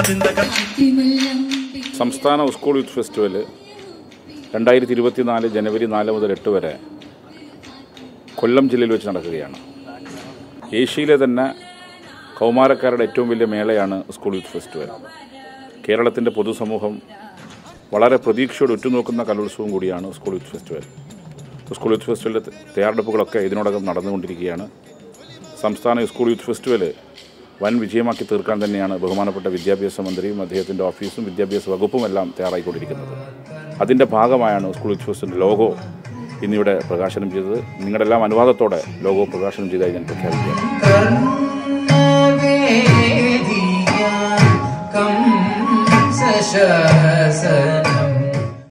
സംസ്ഥാന school youth festival രണ്ടായിരത്തി ഇരുപത്തിനാല് ജനുവരി നാല് മുതൽ എട്ട് വരെ കൊല്ലം ജില്ലയിൽ വെച്ച് നടക്കുകയാണ് ഏഷ്യയിലെ തന്നെ കൗമാരക്കാരുടെ ഏറ്റവും വലിയ മേളയാണ് സ്കൂൾ യൂത്ത് ഫെസ്റ്റിവൽ കേരളത്തിൻ്റെ പൊതുസമൂഹം വളരെ പ്രതീക്ഷയോടെ ഉറ്റുനോക്കുന്ന കലോത്സവം കൂടിയാണ് school youth festival school youth ഫെസ്റ്റിവലിൻ്റെ തയ്യാറെടുപ്പുകളൊക്കെ ഇതിനോടകം നടന്നുകൊണ്ടിരിക്കുകയാണ് സംസ്ഥാന സ്കൂൾ യൂത്ത് ഫെസ്റ്റിവൽ വൻ വിജയമാക്കി തീർക്കാൻ തന്നെയാണ് ബഹുമാനപ്പെട്ട വിദ്യാഭ്യാസ മന്ത്രിയും അദ്ദേഹത്തിൻ്റെ ഓഫീസും വിദ്യാഭ്യാസ വകുപ്പും എല്ലാം തയ്യാറായിക്കൊണ്ടിരിക്കുന്നത് അതിൻ്റെ ഭാഗമായാണ് സ്കൂൾ യൂത്ത് ഫെസ്റ്റിൻ്റെ ലോഗോ ഇന്നിവിടെ പ്രകാശനം ചെയ്തത് നിങ്ങളുടെ എല്ലാം അനുവാദത്തോടെ ലോഗോ പ്രകാശനം ചെയ്തതായി ഞാൻ പ്രഖ്യാപിക്കുകയാണ് കർണവേദിയ കംസശാസനം